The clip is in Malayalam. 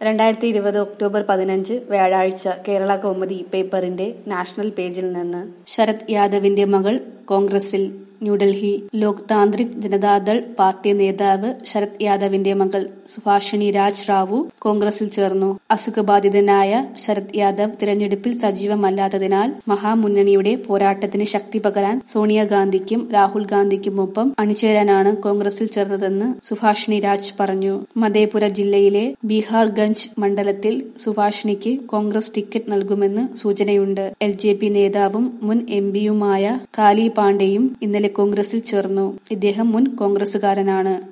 രണ്ടായിരത്തി ഇരുപത് ഒക്ടോബർ പതിനഞ്ച് വ്യാഴാഴ്ച കേരള കൗമുദി പേപ്പറിന്റെ നാഷണൽ പേജിൽ നിന്ന് ശരത് യാദവിന്റെ മകൾ കോൺഗ്രസിൽ ന്യൂഡൽഹി ലോക് താന്ത്രിക് ജനതാദൾ പാർട്ടി നേതാവ് ശരത് യാദവിന്റെ മകൾ സുഭാഷിണി രാജ് റാവു കോൺഗ്രസിൽ ചേർന്നു അസുഖബാധിതനായ ശരത് യാദവ് തിരഞ്ഞെടുപ്പിൽ സജീവമല്ലാത്തതിനാൽ മഹാമുന്നണിയുടെ പോരാട്ടത്തിന് ശക്തി പകരാൻ സോണിയാഗാന്ധിക്കും രാഹുൽ ഗാന്ധിക്കുമൊപ്പം അണിചേരാനാണ് കോൺഗ്രസിൽ ചേർന്നതെന്ന് സുഭാഷിണി രാജ് പറഞ്ഞു മധേപുര ജില്ലയിലെ ബീഹാർഗഞ്ച് മണ്ഡലത്തിൽ സുഭാഷിണിക്ക് കോൺഗ്രസ് ടിക്കറ്റ് നൽകുമെന്ന് സൂചനയുണ്ട് എൽ ജെ പി നേതാവും മുൻ എം പിയുമായ കാലി പാണ്ഡെയും ഇന്നലെ കോൺഗ്രസിൽ ചേർന്നു ഇദ്ദേഹം മുൻ കോൺഗ്രസുകാരനാണ്